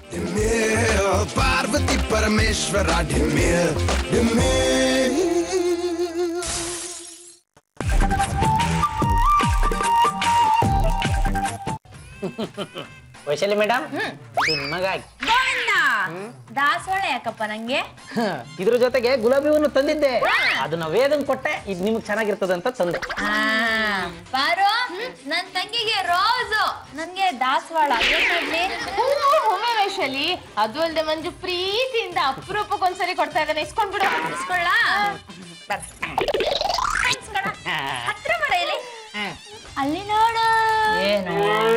ಡಿಮೇಲ್ ಪಾರ್ವತಿ ಪರಮೇಶ್ವರ ಡಿಮೇಲ್ ಡಿಮೇಲ್ ವೈಶಾಲಿ ಮೇಡಮ್ ಇದು ನಿಮಗಾಗಿ ಗೋವಿಂದ ದಾಸವಾಳ ಯಾಕಪ್ಪ ನಂಗೆ ಇದ್ರ ಜೊತೆಗೆ ಗುಲಾಬಿ ಹೂವನ್ನು ತಂದಿದ್ದೆ ಅದನ್ನ ವೇದನ್ ಕೊಟ್ಟೆ ಇದು ನಿಮ್ಗೆ ಚೆನ್ನಾಗಿರ್ತದೆ ಅಂತ ತಂದೆ ಆ, ಬಾರು ನನ್ ತಂಗಿಗೆ ರೋಸು ನನ್ಗೆ ದಾಸವಾಳ ಏನ್ ಮಾಡ್ಲಿ ಒಮ್ಮೆ ವೈಶಾಲಿ ಅದು ಅಲ್ದೆ ಮಂಜು ಪ್ರೀತಿಯಿಂದ ಅಪರೂಪಕ್ಕೆ ಒಂದ್ಸರಿ ಕೊಡ್ತಾ ಇದ್ದಾನೆ ಇಸ್ಕೊಂಡ್ಬಿಡು ಇಸ್ಕೊಳ್ಳ ಹತ್ರ ಬರ ಇಲ್ಲಿ ಅಲ್ಲಿ ನೋಡು ಏನು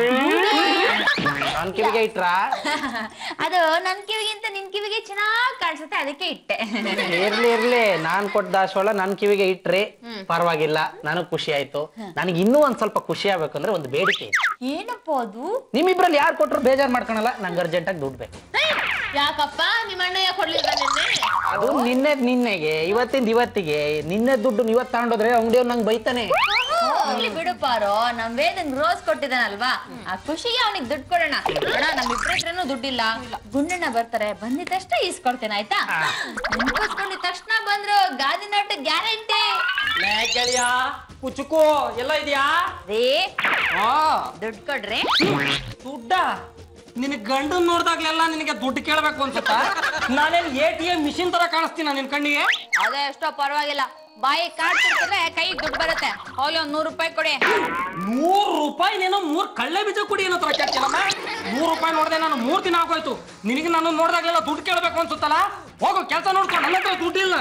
ನಾನ್ ಕಿವಿಗೆ ಇಟ್ರಾ ಅದು ನನ್ ಕಿವಿಗಿಂತ ನಿನ್ ಕಿವಿಗೆ ಚೆನ್ನಾಗ್ ಕಾಣಿಸುತ್ತೆ ಅದಕ್ಕೆ ಇಟ್ಟೆ ಇರ್ಲಿ ಇರ್ಲಿ ನಾನ್ ಕೊಟ್ಟ ದಾಸವಾಳ ನನ್ ಕಿವಿಗೆ ಇಟ್ರಿ ಪರವಾಗಿಲ್ಲ ನನಗ್ ಖುಷಿ ಆಯ್ತು ನನಗೆ ಇನ್ನೂ ಒಂದ್ ಸ್ವಲ್ಪ ಖುಷಿ ಆಗ್ಬೇಕಂದ್ರೆ ಒಂದು ಬೇಡಿಕೆ ಇದೆ ಏನಪ್ಪ ಅದು ನಿಮ್ಮಿಬ್ರಲ್ಲಿ ಯಾರು ಕೊಟ್ರು ಬೇಜಾರ್ ಮಾಡ್ಕೊಳಲ್ಲ ನಂಗೆ ಅರ್ಜೆಂಟ್ ಆಗಿ ದುಡ್ಡು ಬೇಕು ಯಾಕಪ್ಪ ನಿಮ್ಮ ಅಣ್ಣ ಯಾಕೆ ಕೊಡ್ಲಿಲ್ಲ ನಿನ್ನೆ ಅದು ನಿನ್ನೆ ನಿನ್ನೆಗೆ ಇವತ್ತಿಂದ ಇವತ್ತಿಗೆ ನಿನ್ನೆ ದುಡ್ಡು ಇವತ್ತು ತಗೊಂಡೋದ್ರೆ ಅಂಗಡಿಯವ್ರು ನಂಗೆ ಬೈತಾನೆ ಹೋಗ್ಲಿ ಬಿಡು ಪಾರೋ ನಮ್ ವೇದನ್ ರೋಸ್ ಕೊಟ್ಟಿದ್ದಾನಲ್ವಾ ಆ ಖುಷಿಗೆ ಅವನಿಗೆ ದುಡ್ಡು ಕೊಡೋಣ ಅಣ್ಣ ನಮ್ ಇಬ್ಬರ ಹತ್ರನೂ ದುಡ್ಡಿಲ್ಲ ಗುಂಡಣ್ಣ ಬರ್ತಾರೆ ಬಂದಿದ ತಕ್ಷಣ ಈಸ್ಕೊಡ್ತೇನೆ ಆಯ್ತಾ ನೆನ್ಪಿಸ್ಕೊಂಡಿದ ತಕ್ಷಣ ಬಂದ್ರು ಗಾದಿ ನಾಟ ಗ್ಯಾರಂಟಿ ಗೆಳೆಯ ಕುಚುಕು ಎಲ್ಲ ಇದೆಯಾ ರೀ ದುಡ್ಡು ಕೊಡ್ರಿ ದುಡ್ಡ ನಿನ್ ಗಂಡನ್ ನೋಡ್ದಾಗ್ಲೆಲ್ಲ ನಿನಗೆ ದುಡ್ಡು ಕೇಳ್ಬೇಕು ಅನ್ಸುತ್ತ ನಾನೇನ್ ಎ ಟಿ ಎಂ ಮಿಷಿನ್ ತರ ಕಾಣಿಸ್ತೀನ ನಿನ್ ಕಣ್ಣಿಗೆ ಅದೇ ಎಷ್ಟೋ ಪರವಾಗಿಲ್ಲ ಬಾಯಿ ಕಾರ್ಡ್ ತಿರ್ಸಿದ್ರೆ ಕೈಗೆ ದುಡ್ಡು ಬರುತ್ತೆ ಹೋಗ್ಲಿ ಒಂದ್ ನೂರು ರೂಪಾಯಿ ಕೊಡಿ ನೂರು ರೂಪಾಯಿ ನೀನು ಮೂರ್ ಕಳ್ಳೆ ಬೀಜ ಕುಡಿ ಏನೋ ತರ ಕೇಳ್ತೀನಮ್ಮ ನೂರು ರೂಪಾಯಿ ನೋಡ್ದೆ ನಾನು ಮೂರ್ ದಿನ ಆಗೋಯ್ತು ನಿನಗೆ ನಾನು ನೋಡ್ದಾಗ್ಲೆಲ್ಲ ದುಡ್ಡು ಕೇಳ್ಬೇಕು ಅನ್ಸುತ್ತಲ್ಲ ಹೋಗು ಕೆಲಸ ನೋಡ್ಕೊ ನನ್ನ ಹತ್ರ ದುಡ್ಡಿಲ್ಲ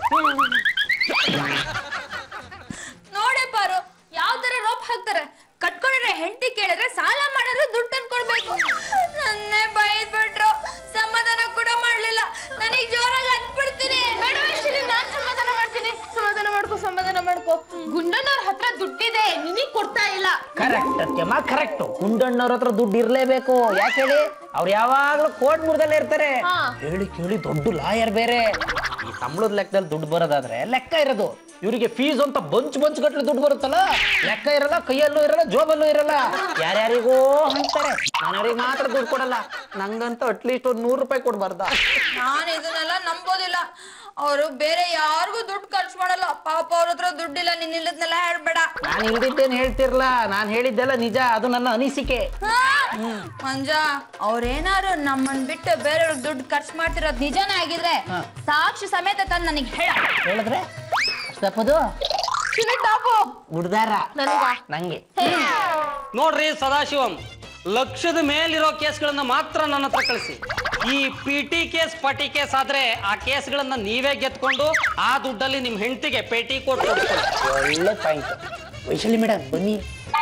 ನೋಡೆ ಪಾರು ಯಾವ ತರ ರೋಪ್ ಹಾಕ್ತಾರೆ ಕಟ್ಕೊಂಡಿದ್ರೆ ಹೆಂಡತಿ ಕೇಳಿದ್ರೆ ಸಾಲ ಮಾಡಿದ್ರೆ ದುಡ್ಡು ತಂದ್ಕೊಡ್ಬೇಕು ನನ್ನೇ ಬೈದ್ ಬಿಟ್ರು ಸಮಾಧಾನ ಕೂಡ ಮಾಡ್ಲಿಲ್ಲ ನನಗೆ ಜೋರಾಗಿ ಅನ್ಬಿಡ್ತೀನಿ ಬೇಡ ವೈಶಾಲಿ ನಾನ್ ಸಮಾಧಾನ ಮಾಡ್ತೀನಿ ಸಮಾಧಾನ ಮಾಡ್ಕೋ ಸಮಾಧಾನ ಮಾಡ್ಕೋ ಗುಂಡಣ್ಣವ್ರ ಹತ್ರ ದುಡ್ಡಿದೆ ನಿನಗ್ ಕೊಡ್ತಾ ಇಲ್ಲ ಕರೆಕ್ಟ್ ಅತ್ಯಮ್ಮ ಕರೆಕ್ಟ್ ಗುಂಡಣ್ಣವ್ರ ಹತ್ರ ದುಡ್ಡು ಇರ್ಲೇಬೇಕು ಯಾಕೆ ಹೇಳಿ ಅವ್ರು ಯಾವಾಗ್ಲೂ ಕೋರ್ಟ್ ಮುರ್ದಲ್ಲೇ ಇರ್ತಾರೆ ಹಾ. ಹೇಳಿ ಕೇಳಿ ದೊಡ್ಡ ಲಾಯರ್ ಬೇರೆ ಈ ಸಂಬಳದ ಲೆಕ್ಕದಲ್ಲಿ ದುಡ್ಡು ಬರೋದಾದ್ರೆ ಲೆಕ್ಕ ಇರೋದು ಇವರಿಗೆ ಫೀಸ್ ಅಂತ ಬಂಚ್ ಬಂಚ್ ಗಟ್ಲೆ ದುಡ್ಡು ಬರುತ್ತಲ್ಲ ಲೆಕ್ಕ ಇರಲ್ಲ ಕೈಯಲ್ಲೂ ಇರಲ್ಲ ಜೋಬಲ್ಲೂ ಇರಲ್ಲ ಯಾರ್ಯಾರಿಗೋ ಅಂತಾರೆ ನಾನ್ಯಾರಿಗೆ ಮಾತ್ರ ದುಡ್ಡು ಕೊಡಲ್ಲ ನಂಗಂತೂ ಅಟ್ಲೀಸ್ಟ್ ಒಂದ್ ನೂರು ರೂಪಾಯಿ ಕೊಡ್ಬಾರ್ದ ನಾನು ಇದನ್ನೆಲ್ಲ ನಂಬೋದಿಲ್ಲ ಅವರು ಬೇರೆ ಯಾರಿಗೂ ದುಡ್ಡು ಖರ್ಚು ಮಾಡಲ್ಲ ಪಾಪ ಅವ್ರ ಹತ್ರ ದುಡ್ಡಿಲ್ಲ ನೀನ್ ಇಲ್ಲದ್ನೆಲ್ಲ ಹೇಳ್ಬೇಡ ನಾನು ಇಲ್ದಿದ್ದೇನು ಹೇಳ್ತಿರ್ಲ ನಾನು ಹೇಳಿದ್ದೆಲ್ಲ ನಿಜ ಅದು ನನ್ನ ಅನಿಸಿಕೆ ಹಾ? ಮಂಜ ಅವ್ರೇನಾದ್ರು ನಮ್ಮನ್ ಬಿಟ್ಟು ಬೇರೆಯವ್ರಿಗೆ ದುಡ್ಡು ಖರ್ಚು ಮಾಡ್ತಿರೋದ್ ನಿಜನೇ ಆಗಿದ್ರೆ ಸಾಕ್ಷಿ ಸಮೇತ ತಂದು ನನಗೆ ಹೇಳ ಹೇಳಿದ್ರೆ ಅಷ್ಟಪ್ಪದು ಗುಡ್ದಾರ ನಂಗೆ ನೋಡ್ರಿ ಸದಾಶಿವಂ ಲಕ್ಷದ ಮೇಲಿರೋ ಕೇಸ್ಗಳನ್ನ ಮಾತ್ರ ನನ್ನ ಹತ್ರ ಕಳಿಸಿ ಈ ಪಿ ಟಿ ಕೇಸ್ ಪಟಿ ಕೇಸ್ ಆದ್ರೆ ಆ ಕೇಸ್ಗಳನ್ನ ನೀವೇ ಗೆದ್ಕೊಂಡು ಆ ದುಡ್ಡಲ್ಲಿ ನಿಮ್ ಹೆಂಡತಿಗೆ ಪೇಟಿ ಕೊಟ್ಟು ಕೊಡ್ಕೊಳ್ಳಿ ಒಳ್ಳೆ ಪಾಯಿಂಟ್ ವೈಶಾಲಿ ಮೇಡಮ್ ಬನ್ನಿ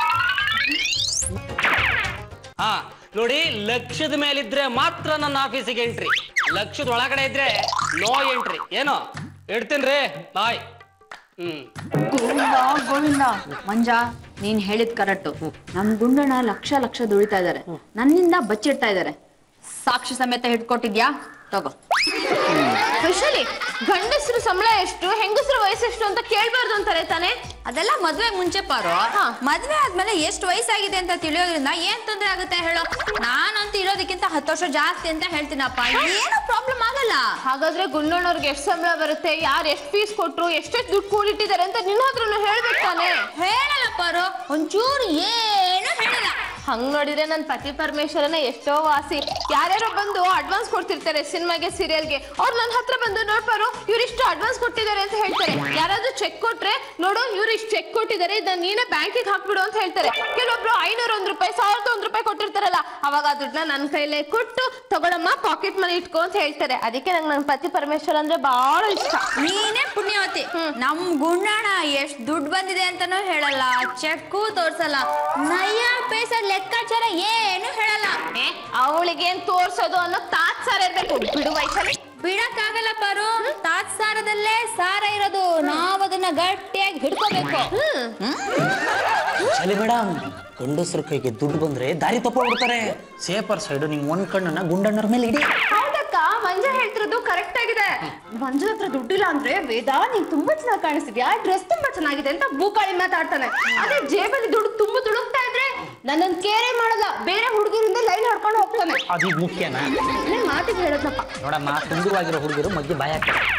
ಹಾ ನೋಡಿ ಲಕ್ಷದ ಮೇಲಿದ್ರೆ ಮಾತ್ರ ನನ್ನ ಆಫೀಸಿಗೆ ಎಂಟ್ರಿ ಲಕ್ಷದ ಒಳಗಡೆ ಇದ್ರೆ ನೋ ಎಂಟ್ರಿ ಏನೋ ಇಡ್ತೀನ್ರಿ ಬಾಯ್ ಹ್ಮ್ ಗೋವಿಂದ ಗೋವಿಂದ ಮಂಜ ನೀನ್ ಹೇಳಿದ್ ಕರೆಕ್ಟ್ ನಮ್ ಗುಂಡಣ್ಣ ಲಕ್ಷ ಲಕ್ಷ ದುಡಿತಾ ಇದಾರೆ ನನ್ನಿಂದ ಬಚ್ಚಿಡ್ತಾ ಇದಾರೆ ಸಾಕ್ಷಿ ಸಮೇತ ಹಿಡ್ಕೊಟ್ಟಿದ್ಯಾ ತಗೋ ವೈಶಾಲಿ ಗಂಡಸ್ರು ಸಂಬಳ ಎಷ್ಟು ಹೆಂಗಸ್ರು ವಯಸ್ಸೆಷ್ಟು ಅಂತ ಕೇಳ್ಬಾರ್ದು ಅಂತಾರೆ ತಾನೇ ಅದೆಲ್ಲ ಮದ್ವೆ ಮುಂಚೆ ಪಾರು ಮದ್ವೆ ಆದ್ಮೇಲೆ ಎಷ್ಟು ವಯಸ್ಸಾಗಿದೆ ಅಂತ ತಿಳಿಯೋದ್ರಿಂದ ಏನ್ ತೊಂದ್ರೆ ಆಗುತ್ತೆ ಹೇಳು ನಾನಂತೂ ಇರೋದಕ್ಕಿಂತ ಹತ್ತು ವರ್ಷ ಜಾಸ್ತಿ ಅಂತ ಹೇಳ್ತೀನಪ್ಪ ಏನೋ ಪ್ರಾಬ್ಲಮ್ ಆಗಲ್ಲ ಹಾಗಾದ್ರೆ ಗುಂಡಣ್ಣವ್ರಿಗೆ ಎಷ್ಟು ಸಂಬಳ ಬರುತ್ತೆ ಯಾರು ಎಷ್ಟು ಫೀಸ್ ಕೊಟ್ರು ಎಷ್ಟೆಷ್ಟು ದುಡ್ಡು ಕೂಡಿಟ್ಟಿದ್ದಾರೆ ಅಂತ ನಿನ್ನ ಹತ್ರನು ಹೇಳ್ಬೇಕು ತಾನೇ ಹೇಳಲ್ಲ ಪಾರು ಒಂಚೂರು ಏನು ಹೇಳಲ್ಲ ಹಂಗ್ ನೋಡಿದ್ರೆ ನನ್ ಪತಿ ಪರಮೇಶ್ವರನ ಎಷ್ಟೋ ವಾಸಿ ಯಾರ್ಯಾರೋ ಬಂದು ಅಡ್ವಾನ್ಸ್ ಕೊಡ್ತಿರ್ತಾರೆ ಸಿನಿಮಾಗೆ ಸೀರಿಯಲ್ಗೆ ಅವ್ರು ನನ್ನ ಹತ್ರ ಬಂದು ನೋಡ್ಬಾರು ಇವ್ರು ಇಷ್ಟು ಅಡ್ವಾನ್ಸ್ ಕೊಟ್ಟಿದ್ದಾರೆ ಅಂತ ಹೇಳ್ತಾರೆ ಯಾರಾದ್ರೂ ಚೆಕ್ ಕೊಟ್ರೆ ನೋಡು ಇವ್ರು ಇಷ್ಟು ಚೆಕ್ ಕೊಟ್ಟಿದ್ದಾರೆ ಇದನ್ನ ನೀನೇ ಬ್ಯಾಂಕಿಗೆ ಹಾಕ್ಬಿಡು ಅಂತ ಹೇಳ್ತಾರೆ ಕೆಲವೊಬ್ರು ಐನೂರ ಒಂದ್ ರೂಪಾಯಿ ಸಾವಿರದ ಒಂದ್ ರೂಪಾಯಿ ಕೊಟ್ಟಿರ್ತಾರಲ್ಲ ಅವಾಗ ಆ ದುಡ್ಡನ್ನ ನನ್ನ ಕೈಲೇ ಕೊಟ್ಟು ತಗೊಳಮ್ಮ ಪಾಕೆಟ್ ಮನಿ ಇಟ್ಕೋ ಅಂತ ಹೇಳ್ತಾರೆ ಅದಕ್ಕೆ ನಂಗೆ ನನ್ನ ಪತಿ ಪರಮೇಶ್ವರ ಅಂದ್ರೆ ಬಹಳ ಇಷ್ಟ ನೀನೇ ಪುಣ್ಯವತಿ ನಮ್ ಗುಂಡಣ್ಣ ಎಷ್ಟ್ ದುಡ್ಡು ಬಂದಿದೆ ಅಂತಾನೂ ಹೇಳಲ್ಲ ಚೆಕ್ಕು ತೋರ್ಸಲ್ಲ ನಯ ಪೈಸ ಲೆಕ್ಕಾಚಾರ ಏನು ಹೇಳಲ್ಲ ಅವಳಿಗೆ ಏನ್ ತೋರ್ಸೋದು ಅನ್ನೋ ತಾತ್ಸಾರ ಇರ್ಬೇಕು ಬಿಡು ವೈಶಾಲಿ ಬಿಡಕ್ಕಾಗಲ್ಲ ಪಾರು ತಾತ್ಸಾರದಲ್ಲೇ ಸಾರ ಇರೋದು ನಾವ್ ಅದನ್ನ ಗಟ್ಟಿಯಾಗಿ ಹಿಡ್ಕೋಬೇಕು ಅಲ್ಲಿ ಮೇಡಮ್ ಗಂಡಸ್ರ ಕೈಗೆ ದುಡ್ಡು ಬಂದ್ರೆ ದಾರಿ ತಪ್ಪಿಡ್ತಾರೆ ಸೇಫರ್ ಸೈಡ್ ನಿಮ್ ಒಂದ್ ಕಣ್ಣನ್ನ ಗುಂಡಣ್ಣರ ಮೇಲೆ ಇಡಿ ಹೌದಕ್ಕ ಮಂಜ ಹೇಳ್ತಿರೋದು ಕರೆಕ್ಟ್ ಆಗಿದೆ ಮಂಜು ಹತ್ರ ದುಡ್ಡಿಲ್ಲ ಅಂದ್ರೆ ವೇದ ನೀನ್ ತುಂಬಾ ಚೆನ್ನಾಗಿ ಕಾಣಿಸ್ತಿದ್ಯಾ ಡ್ರೆಸ್ ತುಂಬಾ ಚೆನ್ನಾಗಿದೆ ಅಂತ ಬೂಕಾಳಿ ಮಾತಾಡ್ತಾನೆ ಅದೇ ಜೇಬಲ್ಲಿ ದುಡ್ಡು ತುಂಬ ತುಳುಕ್ತಾ ಇದ್ರೆ ನನ್ನನ್ ಕೇರೆ ಮಾಡಲ್ಲ ಬೇರೆ ಹುಡುಗರಿಂದ ಲೈನ್ ಹೊಡ್ಕೊಂಡು ಹೋಗ್ತಾನೆ ಅದೀಗ ಮುಖ್ಯನಾ ನನ್ ಮಾತಿಗೆ ಹೇಳದ್ನಪ್ಪ ನೋಡಮ್ಮ ಸುಂದರವಾಗಿರೋ ಹುಡುಗರು ಮಧ್ಯೆ ಬಾಯ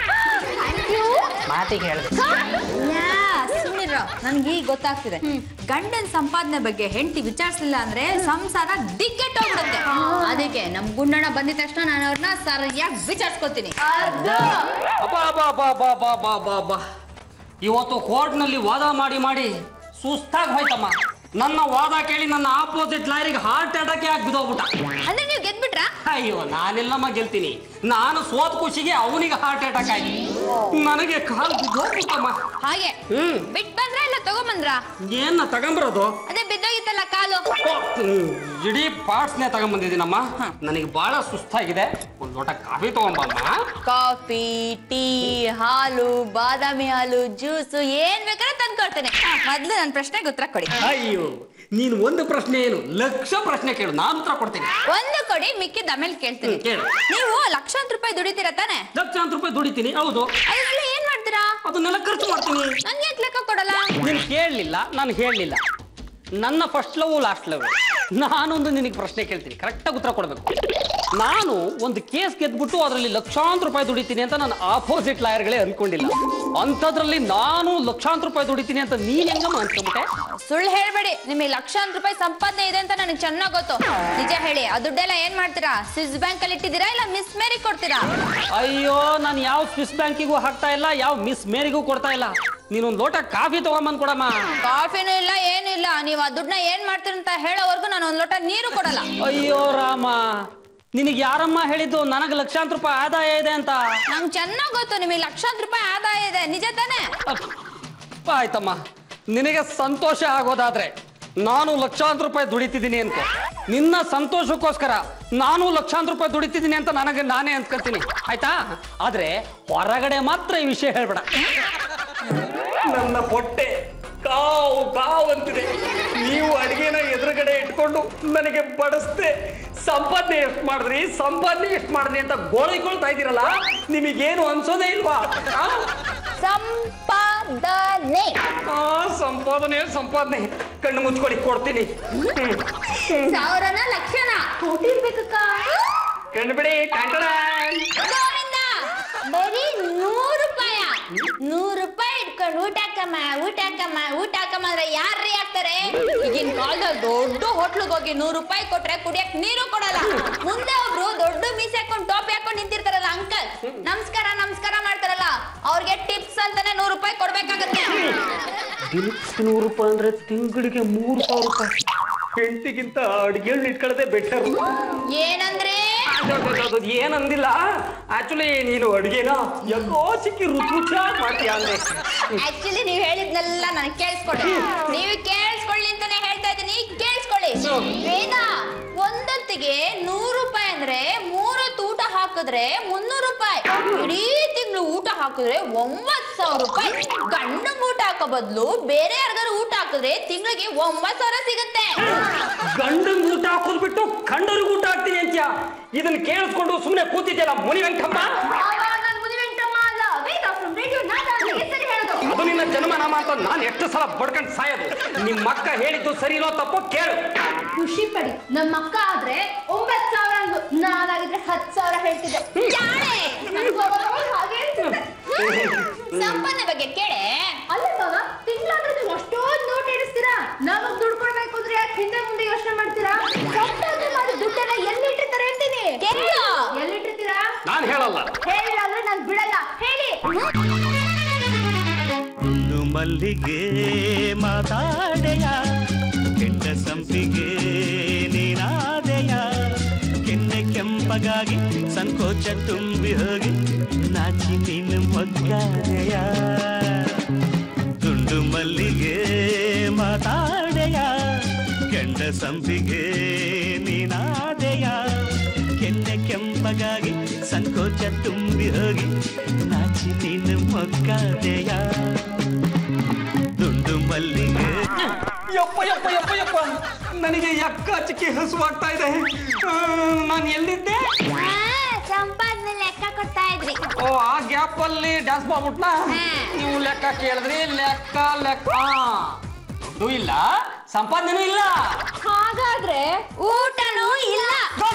ಮಾತಿಗೆ ಹೇಳಿದೆ ಸುಮ್ಮನಿರ ನನ್ಗೆ ಈಗ ಗೊತ್ತಾಗ್ತಿದೆ ಗಂಡನ ಸಂಪಾದನೆ ಬಗ್ಗೆ ಹೆಂಡತಿ ವಿಚಾರಿಸಲಿಲ್ಲ ಅಂದ್ರೆ ಸಂಸಾರ ದಿಕ್ಕೆಟ್ಟೋಗ್ಬಿಡುತ್ತೆ ಅದಕ್ಕೆ ನಮ್ ಗುಂಡಣ್ಣ ಬಂದಿದ ತಕ್ಷಣ ನಾನು ಅವ್ರನ್ನ ಸರಿಯಾಗಿ ವಿಚಾರಿಸ್ಕೊತೀನಿ ಅಬ್ಬಾ ಅಬ್ಬಾ ಅಬ್ಬಾ ಅಬ್ಬಾ ಅಬ್ಬಾ ಅಬ್ಬಾ ಅಬ್ಬಾ ಅಬ್ಬಾ. ಇವತ್ತು ಕೋರ್ಟ್ನಲ್ಲಿ ವಾದ ಮಾಡಿ ಮಾಡಿ ಸುಸ್ತಾಗಿ ಹೋಯ್ತಮ್ಮ ನನ್ನ ವಾದ ಕೇಳಿ ನನ್ನ ಆಪೋಸಿಟ್ ಲಾರಿಗೆ ಹಾರ್ಟ್ ಅಟ್ಯಾಕ್ ಆಗಿ ಬಿದ್ದೋಗ್ಬಿಟ್ಟ ಅಂದ್ರೆ ನೀವು ಗೆದ್ಬಿಟ್ರಾ ಅಯ್ಯೋ ನಾನೆಲ್ಲಮ್ಮ ಗೆಲ್ತೀನಿ ನಾನು ಸೋತ್ ಖುಷಿಗೆ ಅವನಿಗೆ ಹಾರ್ಟ್ ಅಟ್ಯಾಕ್ ಆಗಿ ನನಗೆ ಕಾಲು ಬಿದ್ದೋಗ್ಬಿಟ್ಟಮ್ಮ ಹಾಗೆ ಹ್ಮ್ ಬಿಟ್ ಬಂದ್ರ ಇಲ್ಲ ತಗೊಂಬಂದ್ರ ಏನ ತಗೊಂಬರೋದು ಅದೇ ಬಿದ್ದೋಗಿತ್ತಲ್ಲ ಕಾಲು ಹ್ಮ್, ಇಡೀ ಪಾರ್ಟ್ಸ್ನೇ ತಗೊಂಬಂದಿದ್ದೀನಮ್ಮ ನನಗೆ ಬಹಳ ಸುಸ್ತಾಗಿದೆ ಒಂದು ಲೋಟ ಕಾಫಿ ತಗೊಂಬಮ್ಮ ಕಾಫಿ ಟೀ ಹಾಲು ಬಾದಾಮಿ ಹಾಲು ಜ್ಯೂಸ್ ಏನ್ ಬೇಕಾದ್ರೆ ತಂದ್ಕೊಡ್ತೇನೆ ಮೊದ್ಲು ನನ್ನ ಪ್ರಶ್ನೆಗೆ ಉತ್ತರ ಕೊಡಿ ಅಯ್ಯೋ ನೀನು ಒಂದು ಪ್ರಶ್ನೆ ಏನು ಲಕ್ಷ ಪ್ರಶ್ನೆ ಕೇಳು ನಾನು ಉತ್ತರ ಕೊಡ್ತೀನಿ ಒಂದು ಕೊಡಿ ಮಿಕ್ಕಿದ ಆಮೇಲೆ ಕೇಳ್ತೀನಿ ಹ್ಮ್, ಕೇಳು. ನೀವು ಲಕ್ಷಾಂತರ ರೂಪಾಯಿ ದುಡಿತೀರ ತಾನೆ ಲಕ್ಷಾಂತರ ರೂಪಾಯಿ ದುಡಿತೀನಿ ಹೌದು ಅದನ್ನೆಲ್ಲ ಏನ್ ಮಾಡ್ತೀರಾ ಅದನ್ನೆಲ್ಲ ಖರ್ಚು ಮಾಡ್ತೀನಿ ನನ್ಗೆ ಯಾಕೆ ಲೆಕ್ಕ ಕೊಡಲ್ಲ ನೀನು ಕೇಳಲಿಲ್ಲ ನಾನು ಹೇಳಲಿಲ್ಲ ನನ್ನ ಫಸ್ಟ್ ಲವ್ ಲಾಸ್ಟ್ ಲವ್ ನಾನೊಂದು ನಿನಗೆ ಪ್ರಶ್ನೆ ಕೇಳ್ತೀನಿ ಕರೆಕ್ಟಾಗಿ ಉತ್ತರ ಕೊಡಬೇಕು ನಾನು ಒಂದು ಕೇಸ್ ಗೆದ್ಬಿಟ್ಟು ಅದರಲ್ಲಿ ಲಕ್ಷಾಂತರ ರೂಪಾಯಿ ದುಡಿತೀನಿ ಅಂತ ನನ್ನ ಆಪೋಸಿಟ್ ಲಾಯರ್ಗಳೇ ಅನ್ಕೊಂಡಿಲ್ಲ ಅಂಥದ್ರಲ್ಲಿ ನಾನು ಲಕ್ಷಾಂತರ ರೂಪಾಯಿ ದುಡಿತೀನಿ ಅಂತ ನೀನ್ ಹೆಂಗಮ್ಮ ಅನ್ಕೊಂಬಿಟ್ಟೆ ಸುಳ್ಳು ಹೇಳ್ಬೇಡಿ ನಿಮಗೆ ಲಕ್ಷಾಂತರ ರೂಪಾಯಿ ಸಂಪಾದನೆ ಇದೆ ಅಂತ ನನಗೆ ಚೆನ್ನಾಗ್ ಗೊತ್ತು ನಿಜ ಹೇಳಿ ಆ ದುಡ್ಡೆಲ್ಲ ಏನ್ ಮಾಡ್ತೀರಾ ಸ್ವಿಸ್ ಬ್ಯಾಂಕ್ ಅಲ್ಲಿ ಇಟ್ಟಿದ್ದೀರಾ ಇಲ್ಲ ಮಿಸ್ ಮೇರಿ ಕೊಡ್ತೀರಾ ಅಯ್ಯೋ ನಾನು ಯಾವ ಸ್ವಿಸ್ ಬ್ಯಾಂಕಿಗೂ ಹಾಕ್ತಾ ಇಲ್ಲ ಯಾವ ಮಿಸ್ ಮೇರಿಗೂ ಕೊಡ್ತಾ ಇಲ್ಲ ನೀನೊಂದು ಲೋಟ ಕಾಫಿ ತಗೊಂಬಂದ್ ಕೊಡಮ್ಮ ಕಾಫಿನೂ ಇಲ್ಲ ಏನೂ ಇಲ್ಲ ನೀವು ಆ ದುಡ್ಡನ್ನ ಏನ್ ಮಾಡ್ತೀರ ಅಂತ ಹೇಳೋವರೆಗೂ ನಾನು ಒಂದ್ ಲೋಟ ನೀರು ಕೊಡಲ್ಲ ಅಯ್ಯೋ ರಾಮ ನಿನಗೆ ಯಾರಮ್ಮ ಹೇಳಿದ್ದು ನನಗೆ ಲಕ್ಷಾಂತರ ರೂಪಾಯಿ ಆದಾಯ ಇದೆ ಅಂತ ನಂಗೆ ಚೆನ್ನಾಗ್ ಗೊತ್ತು ನಿಮಗೆ ಲಕ್ಷಾಂತರ ರೂಪಾಯಿ ಆದಾಯ ಇದೆ ನಿಜ ತಾನೇ ಅಪ್ಪ, ಆಯ್ತಮ್ಮ ನಿನಗೆ ಸಂತೋಷ ಆಗೋದಾದ್ರೆ ನಾನು ಲಕ್ಷಾಂತರ ರೂಪಾಯಿ ದುಡಿತಿದ್ದೀನಿ ಅನ್ಕೋ ನಿನ್ನ ಸಂತೋಷಕ್ಕೋಸ್ಕರ ನಾನು ಲಕ್ಷಾಂತರ ರೂಪಾಯಿ ದುಡಿತಿದ್ದೀನಿ ಅಂತ ನನಗೆ ನಾನೇ ಅಂದ್ಕೊತೀನಿ ಆಯ್ತಾ ಆದ್ರೆ ಹೊರಗಡೆ ಮಾತ್ರ ಈ ವಿಷಯ ಹೇಳ್ಬೇಡ ನನ್ನ ಹೊಟ್ಟೆ ಕಾವು ಕಾವು ಅಂತಿದೆ ನೀವು ಅಡಿಗೆನ ಎದುರುಗಡೆ ಇಟ್ಕೊಂಡು ನನಗೆ ಬಡಿಸ್ದೆ ಸಂಪಾದನೆ ಎಷ್ಟು ಮಾಡಿದ್ರಿ ಸಂಪಾದನೆ ಎಷ್ಟು ಮಾಡಿದ್ರಿ ಅಂತ ಗೋಳಿಕೊಳ್ತಾ ಇದ್ದೀರಲ್ಲ ನಿಮಗೇನು ಅನ್ಸೋದೇ ಇಲ್ವಾ ಆ? ಸಂಪಾದನೆ ಆ, ಸಂಪಾದನೆ ಸಂಪಾದನೆ ಕಣ್ಣು ಮುಚ್ಕೊಳ್ಳಿ ಕೊಡ್ತೀನಿ ಹ್ಮ್. ಸಾವಿರನ ಲಕ್ಷಣ ಕೋಟಿ ಇರ್ಬೇಕಕ್ಕ ಕಣ್ಣು ಬಿಡಿ ಕಂಕಣ ಗೋವಿಂದ, ಬರೀ ನೂರು ರೂಪಾಯ ನೂರು ರೂಪಾಯಿ ಇಟ್ಕೊಂಡು ಊಟ ಹಾಕಮ್ಮ ಊಟ ಹಾಕಮ್ಮ ಊಟ ಹಾಕಮ್ಮ ಅಂದ್ರೆ ಯಾರ್ರೀ ಹಾಕ್ತಾರೆ ಈಗಿನ ಕಾಲದಲ್ಲಿ ದೊಡ್ಡ ಹೋಟ್ಲಿಗೆ ಹೋಗಿ ನೂರು ರೂಪಾಯಿ ಕೊಟ್ರೆ ಕುಡಿಯಕ್ ನೀರು ಕೊಡಲ್ಲ ಮುಂದೆ ಒಬ್ರು ದೊಡ್ಡ ಮೀಸೆ ಹಾಕೊಂಡು ಟೋಪಿ ಹಾಕೊಂಡು ನಿಂತಿರ್ತಾರಲ್ಲ ಅಂಕಲ್ ನಮಸ್ಕಾರ ನಮಸ್ಕಾರ ಮಾಡ್ತಾರಲ್ಲ ಅವ್ರಿಗೆ ಟಿಪ್ಸ್ ಅಂತಾನೆ ನೂರು ರೂಪಾಯಿ ಕೊಡ್ಬೇಕಾಗತ್ತೆ ದಿನಕ್ಕೆ ನೂರು ರೂಪಾಯಿ ಅಂದ್ರೆ ತಿಂಗಳಿಗೆ ಮೂರು ಸಾವಿರ ರೂಪಾಯಿ ಹೆಂಡತಿಗಿಂತ ಅಡಿಗೆ ಇಟ್ಕೊಳ್ಳೋದೇ ಬೆಟರ್ ಏನಂದ್ರೆ ಏನಂದಿಲ್ಲ ಆಕ್ಚುಲಿ ನೀನು ಅಡಿಗೆನ ಯಾಕೋ ಸಿಕ್ಕಿ ರುಚಿ ರುಚಿಯಾಗಿ ಮಾಡ್ತೀಯ ಅಂದೆ ಆಕ್ಚುಲಿ ನೀವ್ ಹೇಳಿದ್ನೆಲ್ಲ ನನಗೆ ಕೇಳಿಸ್ಕೊಡಿ ನೀವು ಕೇಳಿಸ್ಕೊಳ್ಳಿ ಅಂತಾನೆ ಹೇಳ್ತಾ ಇದ್ದೀನಿ ಕೇಳಿಸ್ಕೊಳ್ಳಿ ವೇದ ಒಂದೊತ್ತಿಗೆ ನೂರು ರೂಪಾಯಿ ಅಂದ್ರೆ ಮೂರೊತ್ತು ಊಟ ಹಾಕಿದ್ರೆ ಮುನ್ನೂರು ರೂಪಾಯಿ ಇಡೀ ತಿಂಗಳು ಊಟ ಹಾಕಿದ್ರೆ ಒಂಬತ್ ಸಾವಿರ ರೂಪಾಯಿ ಗಂಡ ಊಟ ಹಾಕೋ ಬದಲು ಬೇರೆ ಯಾರಿಗಾರು ಊಟ ಹಾಕಿದ್ರೆ ತಿಂಗಳಿಗೆ ಒಂಬತ್ ಸಾವಿರ ಸಿಗುತ್ತೆ ಗಂಡನ್ ಊಟ ಹಾಕೋದ್ ಬಿಟ್ಟು ಗಂಡರಿಗೆ ಊಟ ಹಾಕ್ತೀನಿ ಅಂತ್ಯ ಇದನ್ನ ಕೇಳಿಸ್ಕೊಂಡು ಸುಮ್ಮನೆ ಕೂತಿದ್ಯಲ್ಲ ಮುನಿ ವೆಂಕಮ್ಮ ಅದು ನಿನ್ನ ಜನ್ಮನಾಮ ಅಂತ ನಾನು ಎಷ್ಟು ಸಲ ಬಡ್ಕೊಂಡು ಸಾಯೋದು ನಿಮ್ಮ ಅಕ್ಕ ಹೇಳಿದ್ದು ಸರಿನೋ ತಪ್ಪೋ ಕೇಳು ಖುಷಿ ಪಡಿ ನಮ್ಮ ಅಕ್ಕ ಆದ್ರೆ ಒಂಬತ್ ಸಾವಿರ ಅಂದ್ಲು ನಾನಾಗಿದ್ರೆ ಹತ್ ಸಾವಿರ ಹೇಳ್ತಿದ್ದೆ ಜಾಣೆ. ನನ್ಗೂ ಅವಾಗ ಅವಾಗ ಹಾಗೆ ಅನ್ಸುತ್ತೆ. ಸಂಪಾದನೆ ಬಗ್ಗೆ ಕೇಳೆ ಅಲ್ಲ ಬಾವ ತಿಂಗಳಾದ್ರೆ ನೀವು ಅಷ್ಟೊಂದು ನೋಟ್ ಇಡಿಸ್ತೀರಾ ನಮಗ್ ದುಡ್ಡು ಕೊಡ್ಬೇಕು ಅಂದ್ರೆ ಯಾಕೆ ಹಿಂದೆ ಮುಂದೆ ಯೋಚನೆ ಮಾಡ್ತೀರಾ ಸಂಪಾದನೆ ಮಾಡಿ ದುಡ್ಡೆಲ್ಲ ಎಲ್ಲಿಟ್ಟಿರ್ತಾರೆ ಹೇಳ್ತೀನಿ ಕೇಳು. ಎಲ್ಲಿಟ್ಟಿರ್ತೀರಾ ನಾನು ಹೇಳಲ್ಲ ಹೇಳಿಲ್ಲ ಅಂದ್ರೆ ನಾನು ಬಿಡಲ್ಲ ಹೇಳಿ ಒಂದು ಮಲ್ಲಿಗೆ ಮಾತಾಡೆಯ ಕೆಂಡ ಸಂಪಿಗೆ ನೀನಾದೆಯ ಕೆನ್ನೆ ಕೆಂಪಗಾಗಿ ಸಂಕೋಚ ತುಂಬಿ ಹೋಗಿ ನಾಚಿ ನೀನು ಮೊಗ್ಗಾದೆಯ ದುಂಡು ಮಲ್ಲಿಗೆ ಮಾತಾಡೆಯ ಕೆಂಡ ಸಂಪಿಗೆ ನೀನಾದೆಯ ಕೆನ್ನೆ ಕೆಂಪಗಾಗಿ ಸಂಕೋಚ ತುಂಬಿ ಹೋಗಿ ನಾಚಿ ನೀನು ಮೊಗ್ಗಾದೆಯ ದುಂಡು ಮಲ್ಲಿಗೆ ಯಪ್ಪ ಯಪ್ಪ ಯಪ್ಪ ಯಪ್ಪ ನನಗೆ ಯಕ್ಕ ಚಿಕ್ಕಿ ಹಸುವಾಗ್ತಾ ಇದೆ ನಾನು ಎಲ್ಲಿದ್ದೆ ಸಂಪಾದನೆ ಲೆಕ್ಕ ಕೊಡ್ತಾ ಇದ್ರಿ ಓ ಆ ಗ್ಯಾಪ್ ಅಲ್ಲಿ ಡ್ಯಾನ್ಸ್ ಮಾಡ್ಬಿಟ್ನಾ ನೀವು ಲೆಕ್ಕ ಕೇಳಿದ್ರಿ ಲೆಕ್ಕ ಲೆಕ್ಕ ದುಡ್ಡು ಇಲ್ಲ ಸಂಪಾದನೆನೂ ಇಲ್ಲ ಹಾಗಾದ್ರೆ ಊಟನೂ ಇಲ್ಲ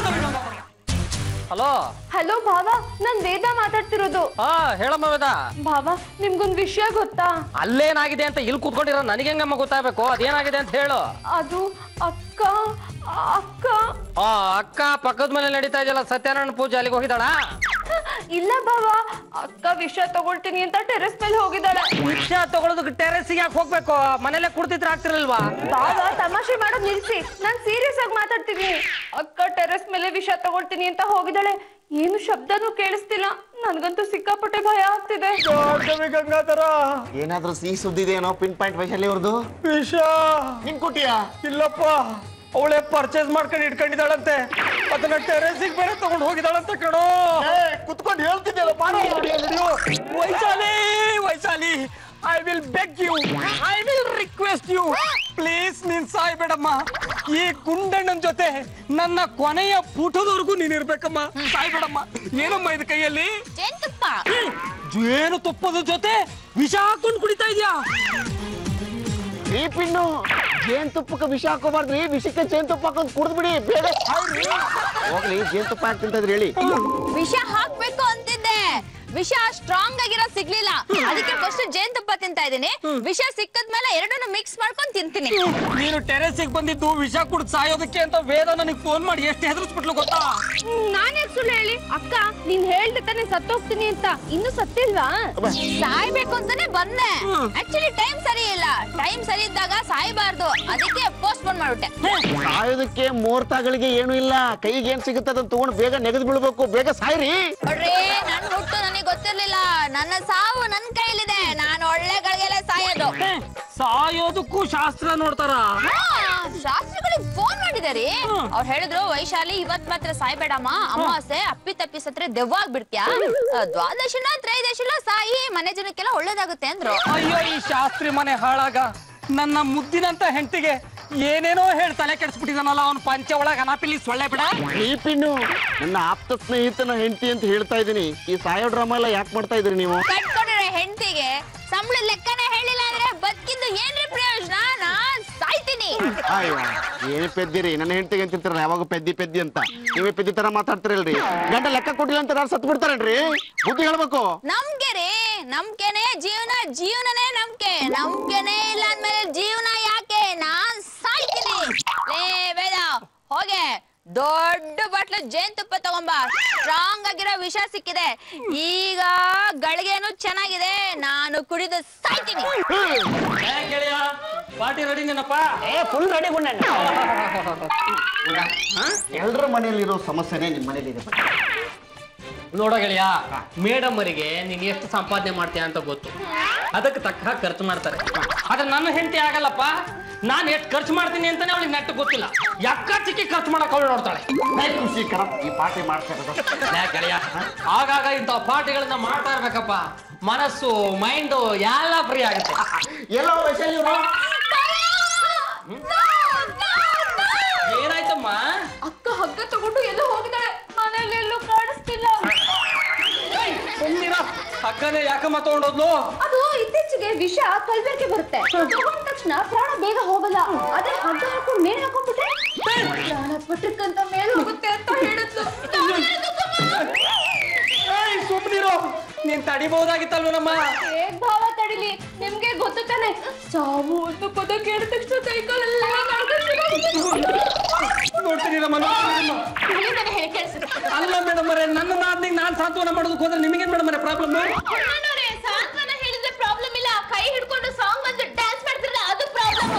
ಹಲೋ ಹಲೋ ಭಾವ ನಾನ್ ವೇದ ಮಾತಾಡ್ತಿರೋದು ಹಾ ಹೇಳಮ್ಮ ವೇದ ಭಾವ ನಿಮ್ಗೊಂದ್ ವಿಷಯ ಗೊತ್ತಾ ಅಲ್ಲೇನಾಗಿದೆ ಅಂತ ಇಲ್ಲಿ ಕೂತ್ಕೊಂಡಿರೋ ನನಗೆ ಹೆಂಗಮ್ಮ ಗೊತ್ತಾಗಬೇಕು ಅದೇನಾಗಿದೆ ಅಂತ ಹೇಳು ಅದು ಅಕ್ಕ ಅಕ್ಕ ಆ ಅಕ್ಕ ಪಕ್ಕದ ಮನೆ ನಡೀತಾ ಇದೆಯಲ್ಲ ಸತ್ಯನಾರಾಯಣ ಪೂಜೆ ಅಲ್ಲಿಗೆ ಹೋಗಿದ್ದಾಳ ಇಲ್ಲ ಭಾವ ಅಕ್ಕ ವಿಷಯ ತಗೊಳ್ತೀನಿ ಅಂತ ಟೆರೆಸ್ ಮೇಲೆ ಹೋಗಿದ್ದಾಳೆ ವಿಷಯ ತಗೊಳ್ಳೋದಕ್ಕೆ ಟೆರೆಸ್ ಯಾಕೆ ಹೋಗ್ಬೇಕು ಮನೇಲೆ ಕುಡ್ತಿದ್ರೆ ಆಗ್ತಿರಲ್ವಾ ಭಾವ ತಮಾಷೆ ಮಾಡೋದ್ ನಿಲ್ಸಿ ನಾನ್ ಸೀರಿಯಸ್ ಆಗಿ ಮಾತಾಡ್ತೀನಿ ಅಕ್ಕ ಟೆರೆಸ್ ಮೇಲೆ ವಿಷ ತಗೊಳ್ತೀನಿ ಅಂತ ಹೋಗಿದ್ದಾಳೆ ಏನು ಶಬ್ದನೂ ಕೇಳಿಸ್ತಿಲ್ಲ ನನ್ಗಂತೂ ಸಿಕ್ಕಾಪಟ್ಟೆ ಭಯ ಆಗ್ತಿದೆ ಗಂಗಾಧರ ಏನಾದ್ರೂ ಸಿಹಿ ಸುದ್ದಿ ಇದೆಯೇನೋ ಪಿನ್ ಪಾಯಿಂಟ್ ವೈಶಾಲಿ ಅವ್ರದ್ದು ವಿಷ ನಿನ್ ಕೊಟ್ಟಿಯಾ ಇಲ್ಲಪ್ಪ ಅವಳೆ ಪರ್ಚೇಸ್ ಮಾಡ್ಕೊಂಡು ಇಟ್ಕೊಂಡಿದ್ದಾಳಂತೆ ಅದನ್ನ ಟೆರೆಸಿಗೆ ಬೇರೆ ತಗೊಂಡು ಹೋಗಿದ್ದಾಳಂತೆ ಕಣೋ ಕುತ್ಕೊಂಡು ಹೇಳ್ತಿದ್ದೆಲ್ಲ Vaishali Vaishali I will beg you I will request you please ನೀನ್ ಸಾಯ್ಬೇಡಮ್ಮ ಈ ಗುಂಡಣ್ಣನ ಜೊತೆ ನನ್ನ ಕೊನೆಯ ಪುಟದವರೆಗೂ ನೀನ್ ಇರ್ಬೇಕಮ್ಮ ಸಾಯ್ಬೇಡಮ್ಮ ಏನಮ್ಮ ಇದು ಕೈಯಲ್ಲಿ ಜೇನ್ತುಪ್ಪ ಜೇನು ತುಪ್ಪದ ಜೊತೆ ವಿಷ ಹಾಕೊಂಡು ಕುಡಿತಾ ಇದ್ಯಾ ಈ ಪಿನ್ನು ಜೇನ್ ತುಪ್ಪಕ್ಕೆ ವಿಷ ಹಾಕೋಬಾರ್ದ್ರಿ ವಿಷಕ್ಕೆ ಜೇನ್ ತುಪ್ಪ ಹಾಕೊಂಡ್ ಕುಡಿದ್ಬಿಡಿ ಬೇಗ ಸಾಯ್ರಿ. ಹೋಗ್ಲಿ ಜೇನ್ ತುಪ್ಪ ಯಾಕೆ ತಿಂತದ್ರಿ ಹೇಳಿ ವಿಷ ಹಾಕ್ಬೇಕು ಅಂತಿದ್ದೆ ವಿಷ ಸ್ಟ್ರಾಂಗ್ ಆಗಿರೋ ಸಿಗ್ಲಿಲ್ಲ ಅದಕ್ಕೆ ಫಸ್ಟ್ ಜೇನ್ತುಪ್ಪ ತಿಂತಾ ಇದೀನಿ ವಿಷ ಸಿಕ್ಕದ್ಮೇಲೆ ಎರಡನ್ನು ಮಿಕ್ಸ್ ಮಾಡ್ಕೊಂಡ್ ತಿಂತೀನಿ ನೀನು ಟೆರೆಸಿಗೆ ಬಂದಿದ್ದು ವಿಷ ಕುಡಿದು ಸಾಯೋದಕ್ಕೆ ಅಂತ ವೇದ ನನಗೆ ಫೋನ್ ಮಾಡಿ ಎಷ್ಟು ಹೆದರ್ಸ್ಬಿಟ್ಲು ಗೊತ್ತಾ ನಾನ್ ಯಾಕೆ ಸುಳ್ಳು ಹೇಳಿ ಅಕ್ಕ ನೀನ್ ಹೇಳ್ದೆ ತಾನೆ ಸತ್ತೋಗ್ತೀನಿ ಅಂತ ಇನ್ನು ಸತ್ತಿಲ್ವಾ ಸಾಯ್ಬೇಕು ಅಂತಾನೆ ಬಂದೆ ಆಕ್ಚುಲಿ ಟೈಮ್ ಸರಿ ಇಲ್ಲ ಟೈಮ್ ಸರಿ ಇದ್ದಾಗ ಸಾಯ್ಬಾರ್ದು ಅದಕ್ಕೆ ಪೋಸ್ಟ್ ಪೋನ್ ಮಾಡ್ಬಿಟ್ಟೆ ಸಾಯೋದಕ್ಕೆ ಮುಹೂರ್ತಗಳಿಗೆ ಏನು ಇಲ್ಲ ಕೈಗೆ ಏನ್ ಸಿಗುತ್ತೆ ಅದನ್ನ ತಗೊಂಡು ಬೇಗ ನೆಗೆದು ಬೀಳ್ಬೇಕು ಬೇಗ ಸಾಯ್ರಿ ನೋಡ್ರಿ ನನ್ ಹುಟ್ಟು ನನಗೆ ಗೊತ್ತಿರ್ಲಿಲ್ಲ ನನ್ನ ಸಾವು ನನ್ ಕೈಲಿದೆ ನಾನು ಒಳ್ಳೆ ಗಳಿಗೆಲ್ಲ ಸಾಯೋದು ಸಾಯೋದಕ್ಕೂ ಶಾಸ್ತ್ರ ನೋಡ್ತಾರ ಹಾ, ಶಾಸ್ತ್ರಿಗಳಿಗೆ ಫೋನ್ ಮಾಡಿದಾರಿ ಅವ್ರು ಹೇಳಿದ್ರು ವೈಶಾಲಿ ಇವತ್ ಮಾತ್ರ ಸಾಯ್ಬೇಡಮ್ಮ ಅಮಾವಾಸ್ಯೆ ಅಪ್ಪಿ ತಪ್ಪಿ ಸತ್ರೆ ದೆವ್ವ ಆಗ್ಬಿಡ್ತ್ಯಾ ಆ, ದ್ವಾದಶಿನ ತ್ರಯೋದಶಿನ ಸಾಯಿ ಮನೆ ಜನಕ್ಕೆಲ್ಲ ಒಳ್ಳೇದಾಗುತ್ತೆ ಅಂದ್ರು ಅಯ್ಯೋ ಈ ಶಾಸ್ತ್ರಿ ಮನೆ ಹಾಳಾಗ ನನ್ನ ಮುದ್ದಿನಂತ ಹೆಂಡತಿಗೆ ಏನೇನೋ ಹೇಳಿ ತಲೆ ಕೆಡಿಸ್ಬಿಟ್ಟಿದಾನಲ್ಲ ಅವ್ನ ಪಂಚ ಒಳಗ ಅನಾಪಿಲಿ ಸೊಳ್ಳೆ ಬಿಡ ಈ ಪಿನ್ನು ನನ್ನ ಆಪ್ತ ಸ್ನೇಹಿತನ ಹೆಂಡತಿ ಅಂತ ಹೇಳ್ತಾ ಇದೀನಿ ಈ ಸಾಯೋ ಡ್ರಾಮಾ ಎಲ್ಲ ಯಾಕೆ ಮಾಡ್ತಾ ಇದ್ರಿ ನೀವು ಕಟ್ಕೊಂಡಿರೋ ಹೆಂಡತಿಗೆ ಸಂಬಳ ಲೆಕ್ಕನೇ ಹೇಳಿಲ್ಲ ಅಂದ್ರೆ ಬದುಕಿದ್ದು ಏನ್ರಿ ಪ್ರಯೋಜನ ನಾನ್ ಸಾಯ್ತೀನಿ ಅಯ್ಯೋ ಏನೇ ಪೆದ್ದಿರಿ ನನ್ನ ಹೆಂಡತಿಗೆ ಅಂತಿರ್ತಾರಲ್ಲ ಯಾವಾಗ ಪೆದ್ದಿ ಪೆದ್ದಿ ಅಂತ ನೀವೇ ಪೆದ್ದಿ ತರ ಮಾತಾಡ್ತಿರಲ್ರಿ ಗಂಡ ಲೆಕ್ಕ ಕೊಟ್ಟಿಲ್ಲ ಅಂತ ಯಾರು ಸತ್ ಬಿಡ್ತಾರಲ್ರಿ ಬುದ್ಧಿ ಹೇಳ್ಬೇಕು ನಂಬಿಕೆ ರೀ ನಂಬಿಕೆನೆ ಜೀವನ ಜೀವನನೇ ನಂಬಿಕೆ ನಂಬಿಕೆನೇ ಇಲ್ಲ ಅಂದ್ಮೇಲೆ ಜೀವನ ಯಾಕೆ ನಾನ್ ಸಾಯ್ತೀನಿ ಲೇ ವೇದ ಹೋಗೆ ದೊಡ್ಡ ಬಾಟ್ಲು ಜೇನ್ತುಪ್ಪ ತಗೊಂಬ ಸ್ಟ್ರಾಂಗ್ ಆಗಿರೋ ವಿಷ ಸಿಕ್ಕಿದೆ ಈಗ ಗಳಿಗೆನು ಚೆನ್ನಾಗಿದೆ ನಾನು ಕುಡಿದು ಸಾಯ್ತೀನಿ ಗೆಳೆಯ ಪಾರ್ಟಿ ರೆಡಿ ನೆನಪ್ಪ ಏ ಫುಲ್ ರೆಡಿ ಗುಂಡಣ್ಣ ಎಲ್ಲರ ಮನೆಯಲ್ಲಿರೋ ಸಮಸ್ಯೆನೇ ನಿಮ್ಮ ಮನೇಲಿ ಇದೆ ನೋಡೋ ಗೆಳೆಯ ಮೇಡಮ್ ಅವರಿಗೆ ನೀನ್ ಎಷ್ಟು ಸಂಪಾದನೆ ಮಾಡ್ತೀಯ ಅಂತ ಗೊತ್ತು ಅದಕ್ಕೆ ತಕ್ಕ ಹಾಗೆ ಖರ್ಚು ಮಾಡ್ತಾರೆ ಆದ್ರೆ ನನ್ನ ಹೆಂಡತಿ ಆಗಲ್ಲಪ್ಪ ನಾನು ಎಷ್ಟು ಖರ್ಚು ಮಾಡ್ತೀನಿ ಅಂತಾನೆ ಅವಳಿಗೆ ನೆಟ್ಟು ಗೊತ್ತಿಲ್ಲ ಯಕ್ಕ ಚಿಕ್ಕಿ ಖರ್ಚು ಮಾಡಕ್ ಅವಳು ನೋಡ್ತಾಳೆ ಖುಷಿ ಕರಪ್ ಈ ಪಾರ್ಟಿ ಮಾಡ್ತಾ ಇರೋದು ಲೇ ಗೆಳೆಯ ಆಗಾಗ ಇಂಥ ಪಾರ್ಟಿಗಳನ್ನ ಮಾಡ್ತಾ ಇರ್ಬೇಕಪ್ಪ ಮನಸ್ಸು ಮೈಂಡು ಎಲ್ಲ ಫ್ರೀ ಆಗುತ್ತೆ ಎಲ್ಲೋ ವೈಶಾಲಿ ಅವ್ರು? ಏನಾಯ್ತಮ್ಮ ಅಕ್ಕ ಹಗ್ಗ ತಗೊಂಡು ಎಲ್ಲೋ ಹೋಗಿದ್ದಾಳೆ ಮನೇಲಿ ಎಲ್ಲೂ ಕಾಣಿಸ್ತಿಲ್ಲ ಸುಮ್ಮನಿರ ಅಕ್ಕನೇ ಯಾಕಮ್ಮ ತಗೊಂಡೋದ್ಲು ಅದು ಇತ್ತೀಚೆಗೆ ವಿಷ ಕಲ್ಬೆರ್ಕೆ ಬರುತ್ತೆ ತಗೊಂಡ ತಕ್ಷಣ ಪ್ರಾಣ ಬೇಗ ಹೋಗಲ್ಲ ಅದೇ ಹಗ್ಗ ಹಾಕೊಂಡು ಮೇಲೆ ಹಾಕೊಂಡ್ಬಿಟ್ರೆ ಪ್ರಾಣ ಪಟಕ್ಕಂತ ಮೇಲೆ ಹೋಗುತ್ತೆ ಅಂತ ಹೇಳಿದ್ಲು ಏಯ್ ಸುಮ್ನಿರೋ ನೀನ್ ತಡಿಬಹುದಾಗಿತ್ತಲ್ವನಮ್ಮ ಹೇಗ್ ಭಾವ ತಡಿಲಿ ನಿಮ್ಗೆ ಗೊತ್ತು ತಾನೆ ಸಾವು ಒಂದು ಪದ ಕೇಳಿದ ತಕ್ಷಣ ಕೈಕಾಲೆಲ್ಲ ನೋಡ್ತೀನಿ ನಮ್ಮ ಹೇಳಿ ಕೇಳಿಸಿದ್ರು ಅಲ್ಲ ಮೇಡಮ್ ಅವರೇ ನನ್ನ ನಾದ್ನಿಗೆ ನಾನ್ ಸಾಂತ್ವನ ಮಾಡೋದಕ್ಕೆ ಹೋದ್ರೆ ನಿಮಗೇನ್ ಮೇಡಮ್ ಅವರೇ ಪ್ರಾಬ್ಲಮ್ ಸಾಂತ್ವನ ಹೇಳಿದ್ರೆ ಪ್ರಾಬ್ಲಮ್ ಇಲ್ಲ ಕೈ ಹಿಡ್ಕೊಂಡು ಸಾಂಗ್ ಬಂದು ಡ್ಯಾನ್ಸ್ ಮಾಡ್ತಿರಲ್ಲ ಅದು ಪ್ರಾಬ್ಲಮ್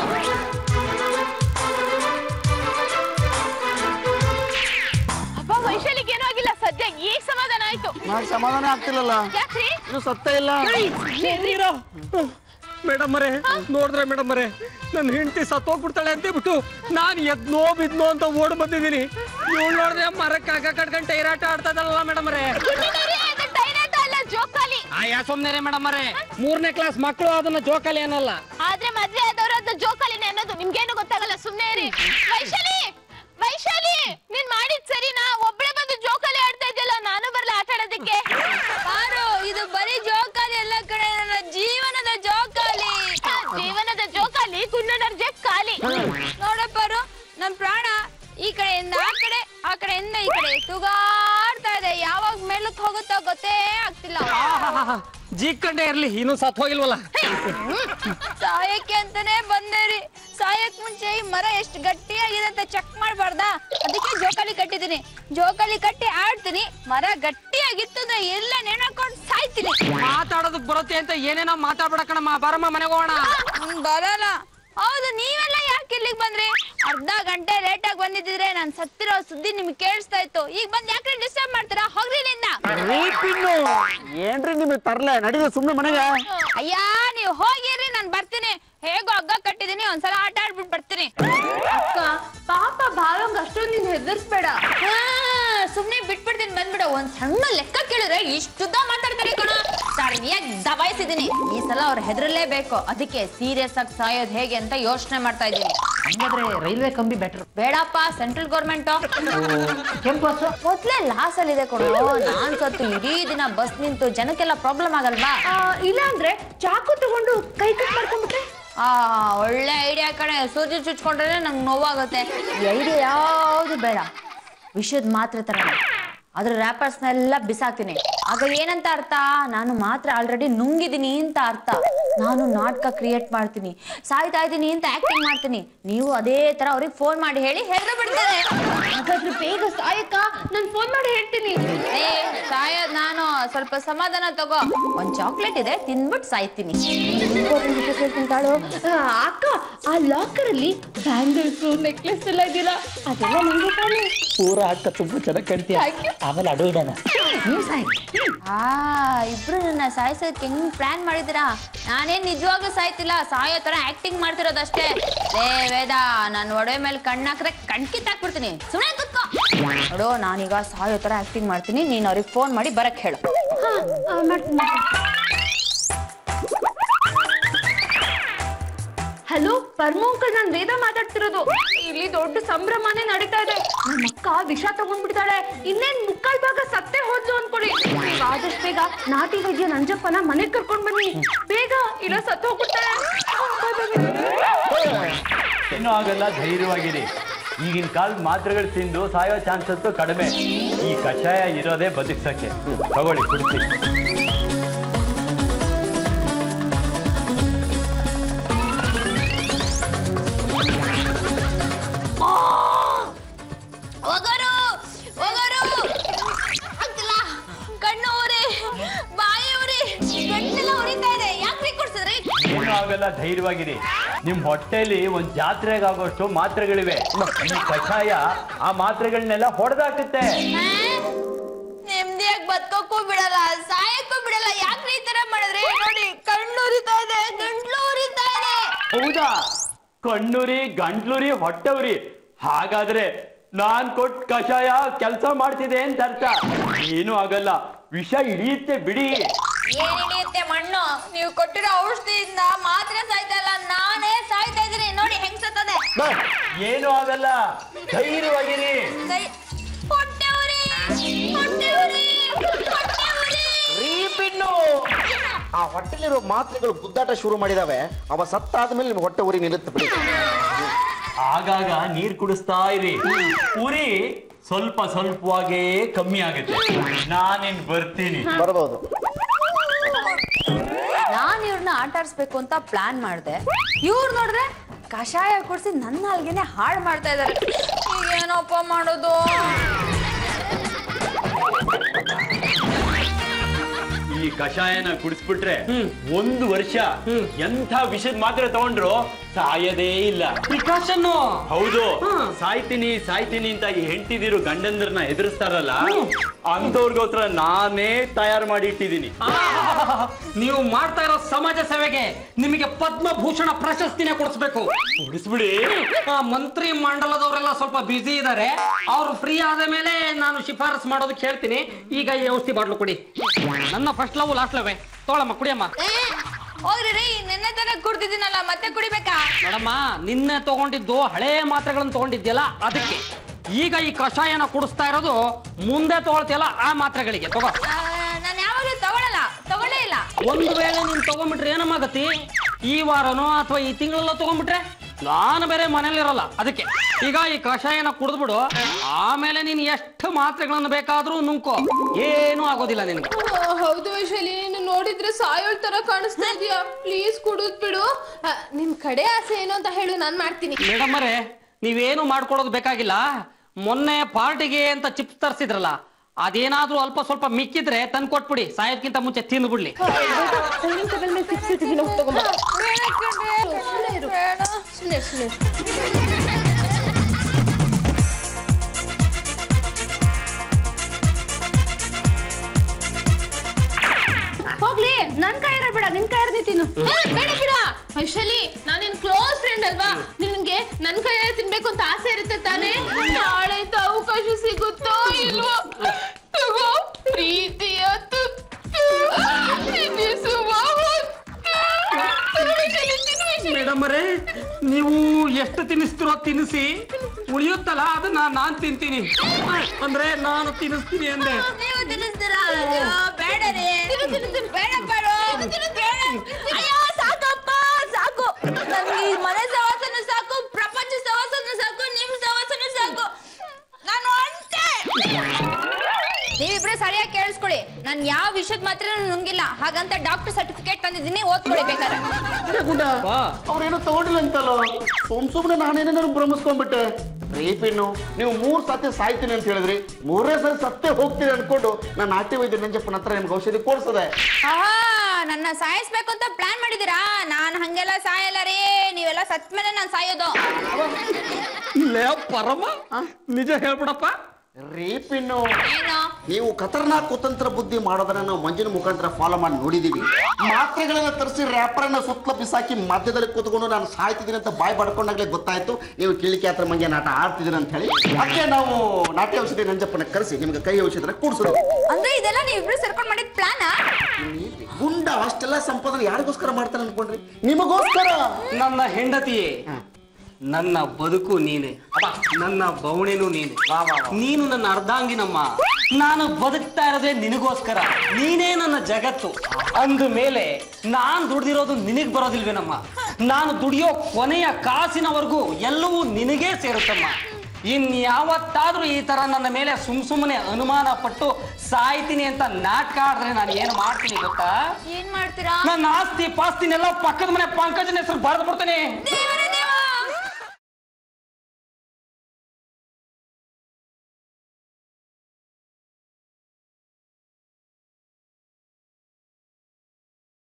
ಅಪ್ಪ ವೈಶಾಲಿಗೆ ಏನೂ ಆಗಿಲ್ಲ ಸದ್ಯ ಈಗ ಸಮಾಧಾನ ಆಯ್ತು ನಾನ್ ಸಮಾಧಾನ ಆಗ್ತಿಲ್ಲಲ್ಲ ಯಾಕ್ರಿ ಇನ್ನು ಸತ್ತ ಇಲ್ಲ ಮೇಡಮ್ ಅವರೇ ನೋಡಿದ್ರೆ ಮೇಡಮ್ ಅವರೇ ನನ್ನ ಹೆಂಡತಿ ಸತ್ತೋಗ್ಬಿಡ್ತಾಳೆ ಅಂತ ಬಿಟ್ಟು ನಾನು ಎದ್ನೋ ಬಿದ್ನೋ ಅಂತ ಓಡ್ ಬಂದಿದ್ದೀನಿ ಇವಳು ನೋಡಿದ್ರೆ ಮರಕ್ಕೆ ಆಗ ಕಟ್ಕೊಂಡು ಟೈರಾಟ ಆಡ್ತಾ ಇದ್ದಲ್ಲ ಮೇಡಮ್ ಅವರೇ ಅಲ್ಲ ಜೋಕಾಲಿ ಆಯಾ ಸುಮ್ನೆ ಮೇಡಮ್ ಅವರೇ ಮೂರನೇ ಕ್ಲಾಸ್ ಮಕ್ಕಳು ಅದನ್ನ ಜೋಕಾಲಿ ಅನ್ನಲ್ಲ ಆದ್ರೆ ಮದ್ವೆ ಆದವ್ರು ಅದನ್ನ ಜೋಕಾಲಿನೇ ಅನ್ನೋದು ನಿಮ್ಗೇನು ಗೊತ್ತಾಗಲ್ಲ ಸುಮ್ನೆ ಇರಿ ವೈಶಾಲಿ ವೈಶಾಲಿ ನೀನ್ ಮಾಡಿದ್ ಸರಿನಾ ಒಬ್ಳೆ ಬಂದು ಜೋಕಾಲಿ ಆಡ್ತಾ ಇದ್ಯಲ್ಲ ನಾನು ಬರ್ಲ ಆಟ ಆಡೋದಕ್ಕೆ ಬಾರು ಇದು ಬರೀ ಜೋಕಾಲಿ ಎಲ್ಲ ಕಡೆ ನನ್ನ ಜೀವನದ ಜೋಕಾಲಿ ಜೀವನದ ಜೋಕಾಲಿ ಕುಂಡನರ್ ಜಗ್ ಖಾಲಿ ಎಲ್ಲಿಗ್ ಹೋಗುತ್ತೋ ಗೊತ್ತೇ ಆಗ್ತಿಲ್ಲ ಜೀಕಂಡೆ ಇರ್ಲಿ ಇನ್ನೂ ಸತ್ ಹೋಗಿಲ್ವಲ್ಲ ಸಾಯಕ್ಕೆ ಅಂತಾನೆ ಬಂದೆ ರೀ ಸಾಯಕ್ ಮುಂಚೆ ಈ ಮರ ಎಷ್ಟು ಗಟ್ಟಿಯಾಗಿದೆ ಅಂತ ಚೆಕ್ ಮಾಡ್ಬಾರ್ದಾ ಅದಕ್ಕೆ ಜೋಕಾಲಿ ಕಟ್ಟಿದೀನಿ ಜೋಕಾಲಿ ಕಟ್ಟಿ ಆಡ್ತೀನಿ ಮರ ಗಟ್ಟಿಯಾಗಿತ್ತು ಅಂದ್ರೆ ಎಲ್ಲ ನೆನಕೊಂಡು ಸಾಯ್ತೀನಿ ಮಾತಾಡೋದಕ್ ಬರುತ್ತೆ ಅಂತ ಏನೇನೋ ಮಾತಾಡ್ಬೇಡ ಕಣಮ್ಮ ಬಾರಮ್ಮ ಮನೆಗೆ ಹೋಗೋಣ ಹ್ಮ್, ಬರಲ್ಲ ಹೌದು ನೀವೆಲ್ಲ ಯಾಕೆ ಇಲ್ಲಿಗೆ ಬಂದ್ರಿ ಅರ್ಧ ಗಂಟೆ ಲೇಟ್ ಆಗಿ ಬಂದಿದ್ರೆ ನಾನ್ ಸತ್ತಿರೋ ಸುದ್ದಿ ನಿಮ್ಗೆ ಕೇಳಿಸ್ತಾ ಇತ್ತು ಈಗ ಬಂದ್ ಯಾಕೆ ಡಿಸ್ಟರ್ಬ್ ಮಾಡ್ತೀರಾ ಹೋಗ್ರಿ ಇಲ್ಲಿಂದ ರೀ ಪಿನ್ನು ಏನ್ರಿ ನಿಮಗೆ ತರ್ಲೆ ನಡೀರಿ ಸುಮ್ಮನೆ ಮನೆಗೆ ಅಯ್ಯ ನೀವು ಹೋಗಿರ್ರಿ ನಾನ್ ಬರ್ತೀನಿ ಹೇಗೋ ಹಗ್ಗ ಕಟ್ಟಿದೀನಿ ಒಂದ್ಸಲ ಆಟ ಆಡ್ಬಿಟ್ಟು ಬರ್ತೀನಿ ಅಕ್ಕ ಪಾಪ ಭಾವಂಗ್ ಅಷ್ಟೊಂದು ನೀನ್ ಹೆದರ್ಸ್ಬೇಡ ಹಾ, ಸುಮ್ನೆ ಬಿಟ್ಬಿಡ್ತೀನಿ ಬಂದ್ಬಿಡು ಒಂದ್ ಸಣ್ಣ ಲೆಕ್ಕ ಕೇಳಿದ್ರೆ ಇಷ್ಟುದ್ದ ಮಾತಾಡ್ತಾರೆ ಕಣ ಸರಿಯಾಗಿ ದಬಾಯಿಸಿದೀನಿ ಈ ಸಲ ಅವ್ರು ಹೆದರಲೇಬೇಕು ಅದಕ್ಕೆ ಸೀರಿಯಸ್ ಆಗಿ ಸಾಯೋದ್ ಹೇಗೆ ಅಂತ ಯೋಚನೆ ಮಾಡ್ತಾ ಇದ್ದೀನಿ ಹಂಗಾದ್ರೆ ರೈಲ್ವೆ ಕಂಬಿ ಬೆಟರ್ ಬೇಡಪ್ಪ ಸೆಂಟ್ರಲ್ ಗೌರ್ಮೆಂಟ್ ಕೆಂಪು ಹಸು ಮೊದ್ಲೇ ಲಾಸ್ ಅಲ್ಲಿ ಇದೆ ಕೊಡು ನಾನ್ ಸತ್ತು ಇಡೀ ದಿನ ಬಸ್ ನಿಂತು ಜನಕ್ಕೆಲ್ಲ ಪ್ರಾಬ್ಲಮ್ ಆಗಲ್ವಾ ಇಲ್ಲ ಅಂದ್ರೆ ಚಾಕು ತಗೊಂಡು ಕೈ ಕಟ್ ಮಾಡ್ಕೊಂಡ್ಬಿಟ್ರೆ ಆ ಒಳ್ಳೆ ಐಡಿಯಾ ಕಣೆ ಸೂಜಿ ಚುಚ್ಕೊಂಡ್ರೆ ನಂಗೆ ನೋವಾಗುತ್ತೆ ಈ ಐಡಿಯಾ ಯಾವುದು ಬೇಡ ವಿಷಯದ ಮಾತ್ರ ತರ ಅದ್ರ ರ್ಯಾಪರ್ಸ್ನೆಲ್ಲ ಬಿಸಾಕ್ತೀನಿ ಆಗ ಏನಂತ ಅರ್ಥ ನಾನು ಮಾತ್ರ ಆಲ್ರೆಡಿ ನುಂಗಿದೀನಿ ಅಂತ ಅರ್ಥ ನಾನು ನಾಟಕ ಕ್ರಿಯೇಟ್ ಮಾಡ್ತೀನಿ ಸಾಯ್ತಾ ಇದ್ದೀನಿ ಅಂತ ಆಕ್ಟಿಂಗ್ ಮಾಡ್ತೀನಿ ನೀವು ಅದೇ ತರ ಅವ್ರಿಗೆ ಫೋನ್ ಮಾಡಿ ಹೇಳಿ ಹೇಳ್ದು ಬಿಡ್ತಾರೆ ಹಾಗಾದ್ರೆ ಬೇಗ ಸಾಯಕ್ಕ ನಾನ್ ಫೋನ್ ಮಾಡಿ ಹೇಳ್ತೀನಿ ಏ ಸಾಯೋದ್ ನಾನು ಸ್ವಲ್ಪ ಸಮಾಧಾನ ತಗೋ ಒಂದ್ ಚಾಕ್ಲೇಟ್ ಇದೆ ತಿಂದ್ಬಿಟ್ಟು ಸಾಯ್ತೀನಿ ಕೇಳ್ಕೊಂತಾಳು ಅಕ್ಕ ಆ ಲಾಕರ್ ಅಲ್ಲಿ ಬ್ಯಾಂಗಲ್ಸ್ ನೆಕ್ಲೆಸ್ ಎಲ್ಲ ಇದೆಯಲ್ಲ ಅದೆಲ್ಲ ನಂಗೆ ತಾನೆ ಪೂರ ಆಟ ತುಂಬಾ ಚೆನ್ನಾಗಿ ಕಾಣ್ತೀಯ ಆಮೇಲೆ ಅಡು ಇಡೋಣ ನೀವು ಸಾಯಿ ಆ ಇಬ್ರು ನನ್ನ ಸಾಯಿಸೋದಕ್ಕೆ ಹೆಂಗ್ ಪ್ಲಾನ್ ಮಾಡಿದಿರಾ ನಾನೇನ್ ನಿಜವಾಗ್ಲೂ ಸಾಯ್ತಿಲ್ಲ ಸಾಯೋ ತರ ಆಕ್ಟಿಂಗ್ ಮಾಡ್ತಿರೋದಷ್ಟೇ ಏ ವೇದ ನಾನು ಒಡವೆ ಮೇಲೆ ಕಣ್ಣಾಕ್ರೆ ಕಣ್ ಕಿತ್ತಾಕ್ಬಿಡ್ತೀನಿ ಸುಮ್ಮನೆ ಕುತ್ಕೋ ನೋಡು ನಾನೀಗ ಸಾಯೋ ತರ ಆಕ್ಟಿಂಗ್ ಮಾಡ್ತೀನಿ ನೀನ್ ಅವ್ರಿಗೆ ಫೋನ್ ಮಾಡಿ ಬರಕ್ ಹೇಳು ಹಲೋ ಪರ್ಮು ಅಂಕಲ್ ನಾನ್ ವೇದ ಮಾತಾಡ್ತಿರೋದು ಇಲ್ಲಿ ದೊಡ್ಡ ಸಂಭ್ರಮನೇ ನಡೀತಾ ಇದೆ ನಮ್ಮ ಅಕ್ಕ ವಿಷ ತಗೊಂಡ್ಬಿಡ್ತಾಳೆ ಇನ್ನೇನ್ ಮುಕ್ಕಾಲ್ ಭಾಗ ಸತ್ತೇ ಹೋದ್ಲು ಅನ್ಕೊಳ್ಳಿ ನೀವ್ ಆದಷ್ಟು ಬೇಗ ನಾಟಿ ವೈದ್ಯ ನಂಜಪ್ಪನ ಮನೆಗ್ ಕರ್ಕೊಂಡ್ ಬನ್ನಿ ಬೇಗ ಇಲ್ಲ ಸತ್ತು ಹೋಗ್ಬಿಡ್ತಾಳೆ ಏನೂ ಆಗಲ್ಲ ಧೈರ್ಯವಾಗಿರಿ ಈಗಿನ ಕಾಲದ ಮಾತ್ರೆಗಳು ತಿಂದು ಸಾಯೋ ಚಾನ್ಸಸ್ ಕಡಿಮೆ ಈ ಕಷಾಯ ಇರೋದೇ ಬದುಕ್ಸಕ್ಕೆ ತಗೊಳ್ಳಿ ಕುಡಿಸಿ ಹೋಗೋರು ಹೋಗೋರು ಆಗ್ತಿಲ್ಲ ಕಣ್ಣು ಉರಿ ಬಾಯಿ ಉರಿ ಗಂಟೆಲ್ಲ ಉರಿತಾ ಇದೆ ಯಾಕೆ ಕುಡ್ಸಿದ್ರಿ ಏನೂ ಆಗಲ್ಲ ಧೈರ್ಯವಾಗಿರಿ ನಿಮ್ ಹೊಟ್ಟೆಲಿ ಒಂದ್ ಜಾತ್ರೆಗೆ ಆಗೋಷ್ಟು ಮಾತ್ರೆಗಳಿವೆ ಈ ಕಷಾಯ ಆ ಮಾತ್ರೆಗಳನ್ನೆಲ್ಲ ಹೊಡೆದಾಕುತ್ತೆ ನೆಮ್ಮದಿಯಾಗಿ ಬದುಕೋಕ್ಕೂ ಬಿಡಲ್ಲ ಸಾಯಕ್ಕೂ ಬಿಡಲ್ಲ ಯಾಕ್ರಿ ಈ ತರ ಮಾಡಿದ್ರಿ ನೋಡಿ ಕಣ್ಣು ಉರಿತಾ ಇದೆ ಗಂಟ್ಲು ಉರಿತಾ ಇದೆ ಹೌದಾ ಕಣ್ಣುರಿ ಗಂಟ್ಲುರಿ ಹೊಟ್ಟೆ ಉರಿ ಹಾಗಾದ್ರೆ ನಾನ್ ಕೊಟ್ಟ ಕಷಾಯ ಕೆಲಸ ಮಾಡ್ತಿದೆ ಅಂತ ಅರ್ಥ ಏನೂ ಆಗಲ್ಲ ವಿಷ ಹಿಡಿಯುತ್ತೆ ಬಿಡಿ ಏನ್ ಹಿಡಿಯುತ್ತೆ ಮಣ್ಣು ನೀವು ಕೊಟ್ಟಿರೋ ಔಷಧಿಯಿಂದ ಮಾತ್ರ ಸಾಯ್ತಾ ಇಲ್ಲ ನಾನೇ ಸಾಯ್ತಾ ಇದ್ದೀನಿ ನೋಡಿ ಹೆಂಗ್ ಸತ್ತದೆ ಏನೂ ಆಗಲ್ಲ ಧೈರ್ಯವಾಗಿರಿ ದೈ- ಹೊಟ್ಟೆ ಉರಿ ಹೊಟ್ಟೆ ಉರಿ ಹೊಟ್ಟೆ ಉರಿ ರೀ ಪಿನ್ನು ಆ ಹೊಟ್ಟೆಲಿರೋ ಮಾತ್ರೆಗಳು ಗುದ್ದಾಟ ಶುರು ಮಾಡಿದಾವೆ ಅವ ಸತ್ತಾದ್ಮೇಲೆ ನಿಮ್ಗೆ ಹೊಟ್ಟೆ ಉರಿ ನಿಲ್ಲುತ್ತೆ ಬಿಡಿ ಆಗಾಗ ನೀರ್ ಕುಡಿಸ್ತಾ ಇರಿ ಉರಿ ಸ್ವಲ್ಪ ಸ್ವಲ್ಪವಾಗೇ ಕಮ್ಮಿ ಆಗುತ್ತೆ ನಾನಿನ್ ಬರ್ತೀನಿ ಬರ್ಬೋದು ನಾನ್ ಇವ್ರನ್ನ ಆಟ ಆಡ್ಸ್ಬೇಕು ಅಂತ ಪ್ಲಾನ್ ಮಾಡಿದೆ ಇವ್ರು ನೋಡಿದ್ರೆ ಕಷಾಯ ಕುಡಿಸಿ ನನ್ನ ಅಲ್ಗೆನೆ ಹಾಳು ಮಾಡ್ತಾ ಇದಾರೆ ಈಗ ಏನಪ್ಪ ಮಾಡೋದು ಈ ಕಷಾಯನ ಕುಡಿಸ್ಬಿಟ್ರೆ ಒಂದು ವರ್ಷ ಎಂಥ ವಿಷದ ಮಾತ್ರೆ ತಗೊಂಡ್ರು ಸಾಯದೇ ಇಲ್ಲ ಪ್ರಿಕಾಷನ್ ಹೌದು ಸಾಯ್ತೀನಿ ಸಾಯ್ತೀನಿ ಅಂತ ಈ ಹೆಂಡತಿದಿರು ಗಂಡಂದ್ರನ್ನ ಎದುರಿಸ್ತಾರಲ್ಲ ಅಂತವ್ರಿಗೋಸ್ಕರ ನಾನೇ ತಯಾರು ಮಾಡಿ ಇಟ್ಟಿದ್ದೀನಿ ನೀವು ಮಾಡ್ತಾ ಇರೋ ಸಮಾಜ ಸೇವೆಗೆ ನಿಮಗೆ ಪದ್ಮಭೂಷಣ ಪ್ರಶಸ್ತಿನೇ ಕೊಡಿಸ್ಬೇಕು ಕುಡಿಸ್ಬಿಡಿ ಆ ಮಂತ್ರಿ ಮಂಡಲದವರೆಲ್ಲ ಸ್ವಲ್ಪ ಬ್ಯುಸಿ ಇದ್ದಾರೆ ಅವ್ರು ಫ್ರೀ ಆದ ಮೇಲೆ ನಾನು ಶಿಫಾರಸ್ ಮಾಡೋದಕ್ಕೆ ಹೇಳ್ತೀನಿ ಈಗ ಈ ಔಷಧಿ ಬಾಟ್ಲು ಕೊಡಿ ನನ್ನ ಫಸ್ಟ್ ಲವ್ ಲಾಸ್ಟ್ ಲವ್ ತಗೊಳಮ್ಮ ಕುಡಿಯಮ್ಮ ಏ, ಹೋಗ್ರಿ ರೀ ನಿನ್ನೆ ತಾನೇ ಕುಡ್ದಿದ್ದೀನಲ್ಲ ಮತ್ತೆ ಕುಡಿಬೇಕಾ ನೋಡಮ್ಮ ನಿನ್ನೆ ತಗೊಂಡಿದ್ದು ಹಳೆ ಮಾತ್ರೆಗಳನ್ನು ತಗೊಂಡಿದ್ಯಲ್ಲ ಅದಕ್ಕೆ ಈಗ ಈ ಕಷಾಯನ ಕುಡಿಸ್ತಾ ಇರೋದು ಮುಂದೆ ತಗೊಳ್ತಿಯಲ್ಲ ಆ ಮಾತ್ರೆಗಳಿಗೆ ತಗೋ ನಾನು ಯಾವಾಗಲೂ ತಗೊಳಲ್ಲ ತಗೊಳ್ಳೇ ಇಲ್ಲ ಒಂದು ವೇಳೆ ನೀನ್ ತಗೊಂಡ್ಬಿಟ್ರೆ ಏನಮ್ಮಾಗತಿ ಈ ವಾರನೋ ಅಥವಾ ಈ ತಿಂಗಳಲ್ಲೋ ತಗೊಂಡ್ಬಿಟ್ರೆ ನಾನು ಬೇರೆ ಮನೇಲಿರಲ್ಲ ಅದಕ್ಕೆ ಈಗ ಈ ಕಷಾಯನ ಕುಡಿದ್ಬಿಡು ಆಮೇಲೆ ನೀನು ಎಷ್ಟು ಮಾತ್ರೆಗಳನ್ನು ಬೇಕಾದ್ರೂ ನುಂಕೋ ಏನೂ ಆಗೋದಿಲ್ಲ ನಿನಗೆ ಆ, ಹೌದು ವೈಶಾಲಿ ನೀನು ನೋಡಿದ್ರೆ ಸಾಯೋಳ್ ತರ ಕಾಣಿಸ್ತಾ ಇದೀಯಾ ಪ್ಲೀಸ್ ಕುಡಿದ್ ಬಿಡು ಆ, ನಿನ್ ಕಡೆ ಆಸೆ ಏನು ಅಂತ ಹೇಳು ನಾನ್ ಮಾಡ್ತೀನಿ ಮೇಡಮ್ ಅವರೇ ನೀವೇನು ಮಾಡ್ಕೊಡೋದು ಬೇಕಾಗಿಲ್ಲ ಮೊನ್ನೆ ಪಾರ್ಟಿಗೆ ಅಂತ ಚಿಪ್ಸ್ ತರಿಸಿದ್ರಲ್ಲ ಅದೇನಾದ್ರೂ ಅಲ್ಪ ಸ್ವಲ್ಪ ಮಿಕ್ಕಿದ್ರೆ ತಂದು ಕೊಟ್ಬಿಡಿ ಸಾಯೋದ್ಕಿಂತ ಮುಂಚೆ ತಿಂದ್ಬಿಡ್ಲಿ ಸುಮ್ನೆ ಸುಮ್ನೆ ಹೋಗ್ಲಿ ನನ್ ಕೈ ಇರಬೇಡ ನಿನ್ ಕೈ ಇರ್ದಿ ತಿನ್ನು ಬೇಡ ಬಿಡ ವೈಶಾಲಿ ನಾನ್ ನಿನ್ ಕ್ಲೋಸ್ ಫ್ರೆಂಡ್ ಅಲ್ವಾ ನಿನ್ಗೆ ನನ್ ಕೈಯಲ್ಲಿ ತಿನ್ಬೇಕು ಅಂತ ಆಸೆ ಇರುತ್ತೆ ತಾನೇ ನಾಳೆ ಇಂಥ ಅವಕಾಶ ಸಿಗುತ್ತೋ ಇಲ್ವೋ ತಗೋ ಪ್ರೀತಿಯ ತುತ್ತು ತಿನ್ನಿಸುವ ಹೊತ್ತು. ತಗೋ ವೈಶಾಲಿ, ತಿನ್ನು ವೈಶಾಲಿ. ಮೇಡಮ್ ಅವರೇ ನೀವು ಎಷ್ಟು ತಿನ್ನಿಸ್ತಿರೋ ತಿನ್ನಿಸಿ ಉಳಿಯುತ್ತಲ್ಲ ಅದನ್ನ ನಾನ್ ತಿಂತೀನಿ ಅಂದ್ರೆ ನಾನು ತಿನ್ನಿಸ್ತೀನಿ ಅಂದೆ ನೀವು ತಿನ್ನಿಸ್ತೀರಾ ಅಯ್ಯೋ, ಬೇಡ ರೀ ಬೇಡ ಬೇಡ ಬೇಡ. ಅಯ್ಯೋ ಸಾಕಪ್ಪ ಸಾಕು ನನ್ಗೆ ಈ ಮನೆ ಸವಾಸನು ಸಾಕು ಪ್ರಪಂಚ ಸವಾಸನು ಸಾಕು ನಿಮ್ ಸವಾಸನು ಸಾಕು ನಾನು ಅಂತೆ ನೀವಿಬ್ರೆ ಸರಿಯಾಗಿ ಕೇಳಿಸ್ಕೊಳ್ಳಿ ನಾನು ಯಾವ ವಿಷಯದ ಮಾತ್ರ ನುಂಗಿಲ್ಲ ಹಾಗಂತ ಡಾಕ್ಟರ್ ಸರ್ಟಿಫಿಕೇಟ್ ತಂದಿದ್ದೀನಿ ಓದ್ಕೊಳ್ಳಿ ಬೇಕಾದ್ರೆ ಗುಡ್ಡ ವಾ. ಅವ್ರೇನು ತಗೊಂಡಿಲ್ಲ ಅಂತಲ್ಲ ಸುಮ್ ಸುಮ್ನೆ ನಾನೇನೇನೋ ಭ್ರಮಿಸ್ಕೊಂಡ್ಬಿಟ್ಟೆ ರೀ ಪಿನ್ನು ನೀವು ಮೂರ್ ಸತಿ ಸಾಯ್ತೀನಿ ಅಂತ ಹೇಳಿದ್ರಿ ಮೂರೇ ಸರಿ ಸತ್ತೇ ಹೋಗ್ತೀನಿ ಅನ್ಕೊಂಡು ನಾನು ನಾಟ್ಯ ವೈದ್ಯ ನಂಜಪ್ಪನ ಹತ್ರ ನಿಮ್ಗೆ ಔಷಧಿ ಕೊಡ್ಸದೆ ಆಹಾ ನನ್ನ ಸಾಯಿಸ್ಬೇಕು ಅಂತ ಪ್ಲಾನ್ ಮಾಡಿದೀರಾ ನಾನು ಹಂಗೆಲ್ಲ ಸಾಯಲ್ಲ ರೀ ನೀವೆಲ್ಲ ಸತ್ ಮೇಲೆ ನಾನು ಸಾಯೋದು ಲೇ ಪರಮ ನಿಜ ಹೇಳ್ಬಿಡಪ್ಪ ರೀ ಪಿನ್ನು ಏನು ನೀವು ಖತರ್ನಾಕ್ ಕುತಂತ್ರ ಬುದ್ಧಿ ಮಾಡೋದನ್ನ ನಾವು ಮಂಜಿನ ಮುಖಾಂತರ ಫಾಲೋ ಮಾಡಿ ನೋಡಿದೀವಿ ಮಾತ್ರೆಗಳನ್ನ ತರಿಸಿ ರ್ಯಾಪರನ್ನ ಸುತ್ತಲ ಬಿಸಾಕಿ ಮಧ್ಯದಲ್ಲಿ ಕೂತ್ಕೊಂಡು ನಾನು ಸಾಯ್ತಿದ್ದೀನಿ ಅಂತ ಬಾಯ್ ಬಡ್ಕೊಂಡಾಗ್ಲೇ ಗೊತ್ತಾಯ್ತು ನೀವು ಕಿಳಿಕೆ ಹತ್ರ ಮಂಗೆ ನಾಟ ಆಡ್ತಿದ್ದೀರ ಅಂತ ಹೇಳಿ ಅದಕ್ಕೆ ನಾವು ನಾಟ್ಯ ಔಷಧಿ ನಂಜಪ್ಪನ ಕರೆಸಿ ನಿಮ್ಗೆ ಕೈ ಔಷಧಿ ಕೂಡ್ಸೋದು ಅಂದ್ರೆ ಇದೆಲ್ಲ ನೀವಿಬ್ರು ಸೇರ್ಕೊಂಡ್ ಮಾಡಿದ ಪ್ಲಾನಾ ಗುಂಡ ಅಷ್ಟೆಲ್ಲ ಸಂಪಾದನೆ ಯಾರಿಗೋಸ್ಕರ ಮಾಡ್ತಾನೆ ಅನ್ಕೊಂಡ್ರಿ ನಿಮಗೋಸ್ಕರ ನನ್ನ ಹೆಂಡತಿಯೇ ನನ್ನ ಬದುಕು ನೀನೆ ನನ್ನ ಬವಣೆನೂ ನೀನೆ ನೀನು ನನ್ನ ಅರ್ಧಾಂಗಿನಮ್ಮ ನಾನು ಬದುಕ್ತಾ ಇರೋದೇ ನಿನಗೋಸ್ಕರ ನೀನೇ ನನ್ನ ಜಗತ್ತು ಅಂದ ಮೇಲೆ ನಾನ್ ದುಡ್ದಿರೋದು ನಿನಗ್ ಬರೋದಿಲ್ವೇನಮ್ಮ ನಾನು ದುಡಿಯೋ ಕೊನೆಯ ಕಾಸಿನವರೆಗೂ ಎಲ್ಲವೂ ನಿನಗೇ ಸೇರುತ್ತಮ್ಮ ಇನ್ಯಾವತ್ತಾದ್ರೂ ಈ ತರ ನನ್ನ ಮೇಲೆ ಸುಮ್ ಸುಮ್ಮನೆ ಅನುಮಾನ ಪಟ್ಟು ಸಾಯ್ತೀನಿ ಅಂತ ನಾಟಕ ಆಡಿದ್ರೆ ನಾನು ಏನು ಮಾಡ್ತೀನಿ ಗೊತ್ತಾ ಏನ್ ಮಾಡ್ತೀರಾ ನನ್ನ ಆಸ್ತಿ ಪಾಸ್ತಿನೆಲ್ಲ ಪಕ್ಕದ ಮನೆ ಪಂಕಜನ ಹೆಸರು ಬರೆದು ಬಿಡ್ತೇನೆ ದೇವ